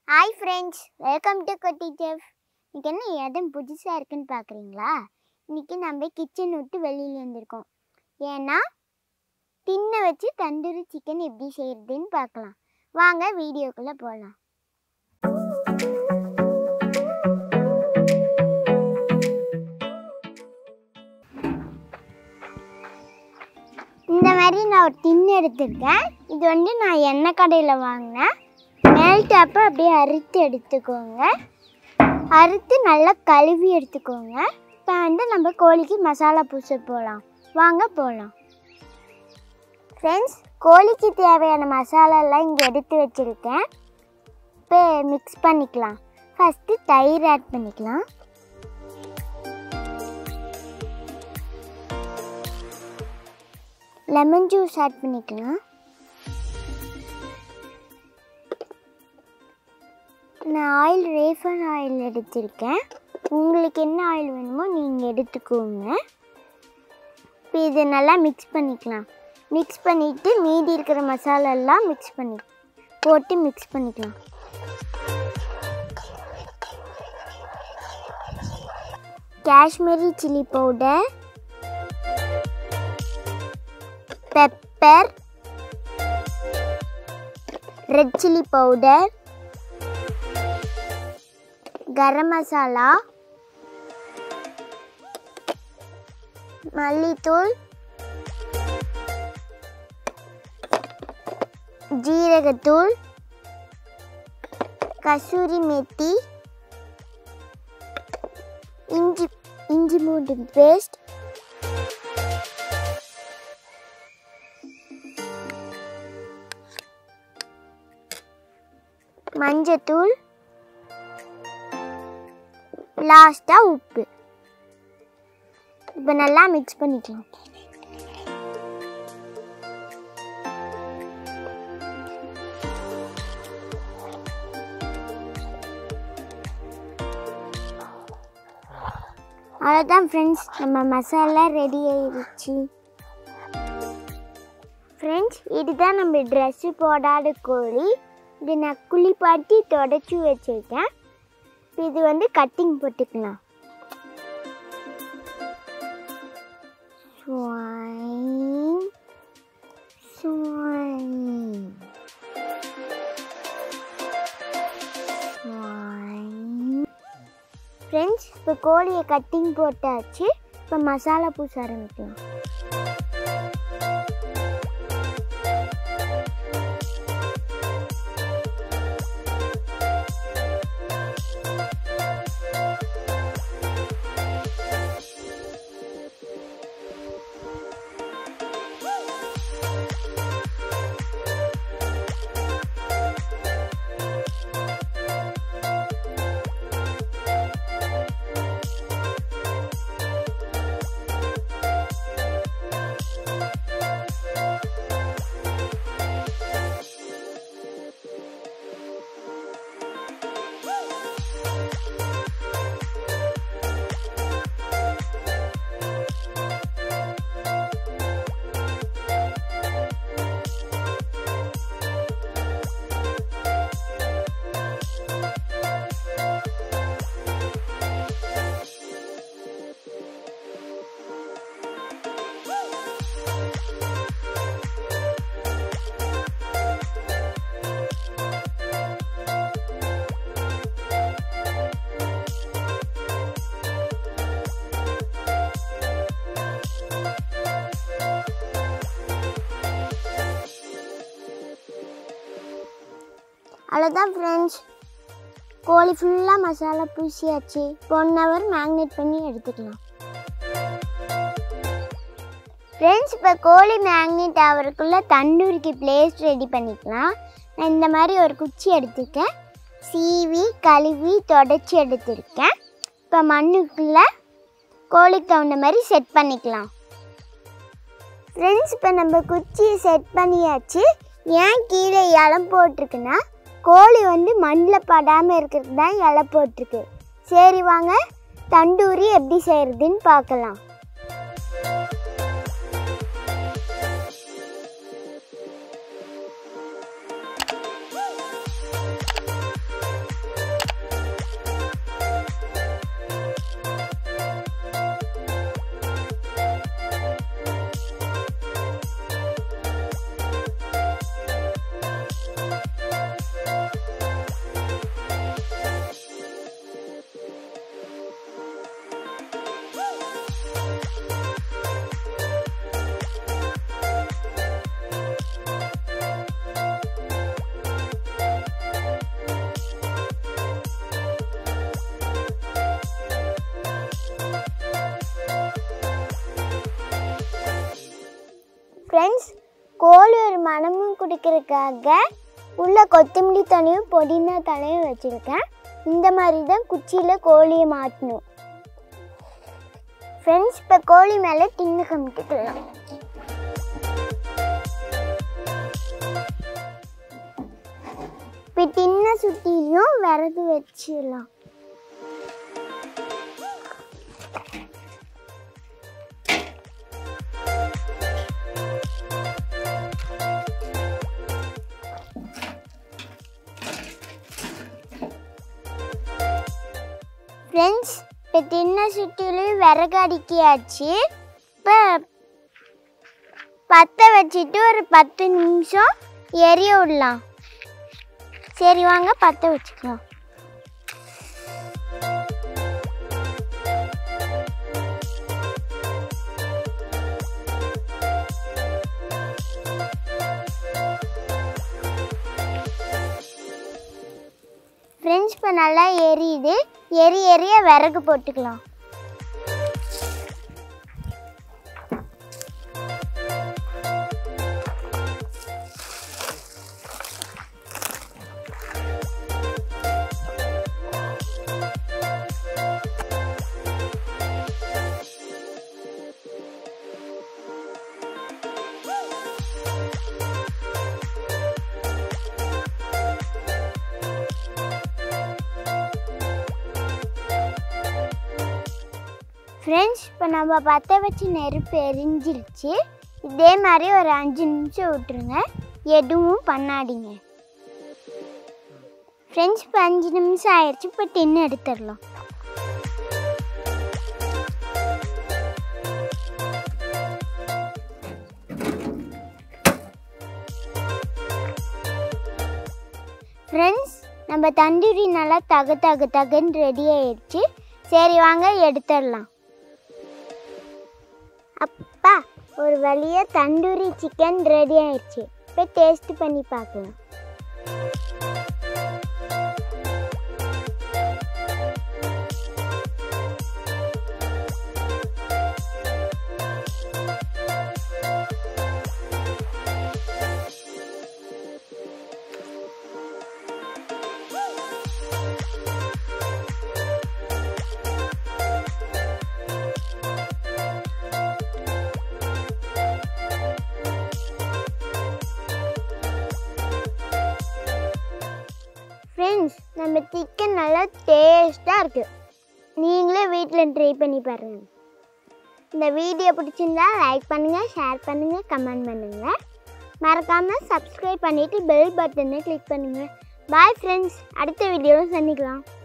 Hi friends welcome to கொட்டி chef இன்னைக்கு என்ன எதுவும் புதுசாக இருக்குன்னு பார்க்குறீங்களா இன்னைக்கு நம்ம கிச்சன் விட்டு வெளியில் வந்திருக்கோம் ஏன்னா டின்னை வச்சு தந்தூரி சிக்கன் எப்படி செய்கிறதுன்னு பார்க்கலாம் வாங்க வீடியோக்குள்ளே போகலாம் இந்த மாதிரி நான் ஒரு டின் எடுத்திருக்கேன் இது வந்து நான் எண்ணெய் கடையில் வாங்கினேன் மேல் டேப்பை அப்படியே அறுத்து எடுத்துக்கோங்க அறுத்து நல்லா கழுவி எடுத்துக்கோங்க இப்போ வந்து நம்ம கோழிக்கு மசாலா பூச போகலாம் வாங்க போகலாம் ஃப்ரெண்ட்ஸ் கோழிக்கு தேவையான மசாலாலாம் இங்கே எடுத்து வச்சுருக்கேன் இப்போ மிக்ஸ் பண்ணிக்கலாம் ஃபஸ்ட்டு தயிர் ஆட் பண்ணிக்கலாம் லெமன் ஜூஸ் ஆட் பண்ணிக்கலாம் நான் ஆயில் ரேஃபன் ஆயில் எடுத்திருக்கேன் உங்களுக்கு என்ன ஆயில் வேணுமோ நீங்கள் எடுத்துக்கோங்க இப்போ இதை நல்லா மிக்ஸ் பண்ணிக்கலாம் மிக்ஸ் பண்ணிவிட்டு மீதி இருக்கிற மசாலெல்லாம் மிக்ஸ் பண்ணி போட்டு மிக்ஸ் பண்ணிக்கலாம் Kashmiri chilli powder pepper red chilli powder garam masala மல்லித்தூள் ஜீரகத்தூள் கசூரி மெத்தி இஞ்சி இஞ்சி மூண்டு பேஸ்ட் மஞ்சத்தூள் லாஸ்ட்டாக உப்பு இப்போ நல்லா மிக்ஸ் பண்ணிக்கலாம் அவ்வளோதான் ஃப்ரெண்ட்ஸ் நம்ம மசாலா ரெடி ஆயிடுச்சு ஃப்ரெண்ட்ஸ் இதுதான் நம்ம ட்ரெஸ்ஸு போடாத கோழி இது நான் குளிப்பாட்டி தொடச்சி வச்சுருக்கேன் இது வந்து கட்டிங் போட்டுக்கலாம் Swine. Swine. Swine. ஃப்ரெண்ட்ஸ் இப்போ கோழியை கட்டிங் போட்டாச்சு இப்போ மசாலா பூச ஆரம்பிக்கலாம் அவ்வளோதான் ஃப்ரெண்ட்ஸ் கோழி ஃபுல்லாக மசாலா பூசியாச்சு ஒன் ஹவர் மேக்னேட் பண்ணி எடுத்துக்கலாம் ஃப்ரெண்ட்ஸ் இப்போ கோழி மேக்னேட் ஆகிறதுக்குள்ளே தண்டூரிக்கு பிளேஸ் ரெடி பண்ணிக்கலாம் நான் இந்த மாதிரி ஒரு குச்சி எடுத்துருக்கேன் சீவி கழுவி தொடச்சி எடுத்திருக்கேன் இப்போ மண்ணுக்குள்ளே கோழிக்கு தகுந்த மாதிரி செட் பண்ணிக்கலாம் ஃப்ரெண்ட்ஸ் இப்போ நம்ம குச்சியை செட் பண்ணியாச்சு ஏன் கீழே இலம் போட்டிருக்குன்னா கோழி வந்து மண்ணில் படாமல் இருக்கிறது தான் இலை போட்டிருக்கு சரி வாங்க தண்டூரி எப்படி செய்கிறதுன்னு பார்க்கலாம் கொடுக்கறதுக்காக உள்ள கொத்தமல்லி தனியும் புதினா தலையும் வச்சுருக்கேன் இந்த மாதிரி தான் குச்சியில் கோழியை மாட்டணும் ஃப்ரெண்ட்ஸ் இப்போ கோழி மேலே டின்னு கமிட்டுக்கலாம் இப்போ டின்னை சுற்றியும் விறகு வச்சிடலாம் ஃப்ரெண்ட்ஸ் இப்போ தின்ன சுற்றிலையும் விறகு அடுக்கியாச்சு இப்போ பற்ற வச்சுட்டு ஒரு பத்து நிமிஷம் எரிய விடலாம் சரி வாங்க பற்ற வச்சுக்கலாம் ஃப்ரெண்ட்ஸ் இப்போ நல்லா எரியுது எரி எரிய விறகு போட்டுக்கலாம் ஃப்ரெண்ட்ஸ் இப்போ நம்ம பற்ற வச்சு நெருப்பு எரிஞ்சிருச்சு இதே மாதிரி ஒரு அஞ்சு நிமிஷம் விட்டுருங்க எதுவும் பண்ணாதீங்க ஃப்ரெண்ட்ஸ் இப்போ அஞ்சு நிமிஷம் ஆயிடுச்சு இப்போ டின்னு எடுத்துடலாம் ஃப்ரெண்ட்ஸ் நம்ம தந்தூரி நல்லா தக தக தகன்னு ரெடி ஆயிடுச்சு சரி வாங்க எடுத்துடலாம் அப்பா ஒரு வழியாக தந்தூரி சிக்கன் ரெடி ஆயிடுச்சு இப்போ டேஸ்ட் பண்ணி பார்க்கலாம் ஃப்ரெண்ட்ஸ் நம்ம சிக்கன் நல்லா டேஸ்ட்டாக இருக்குது நீங்களே வீட்டில் ட்ரை பண்ணி பாருங்கள் இந்த வீடியோ பிடிச்சிருந்தா லைக் பண்ணுங்கள் ஷேர் பண்ணுங்கள் கமெண்ட் பண்ணுங்கள் மறக்காமல் சப்ஸ்கிரைப் பண்ணிவிட்டு பெல் பட்டனை கிளிக் பண்ணுங்கள் பாய் ஃப்ரெண்ட்ஸ் அடுத்த வீடியோவில் சந்திக்கலாம்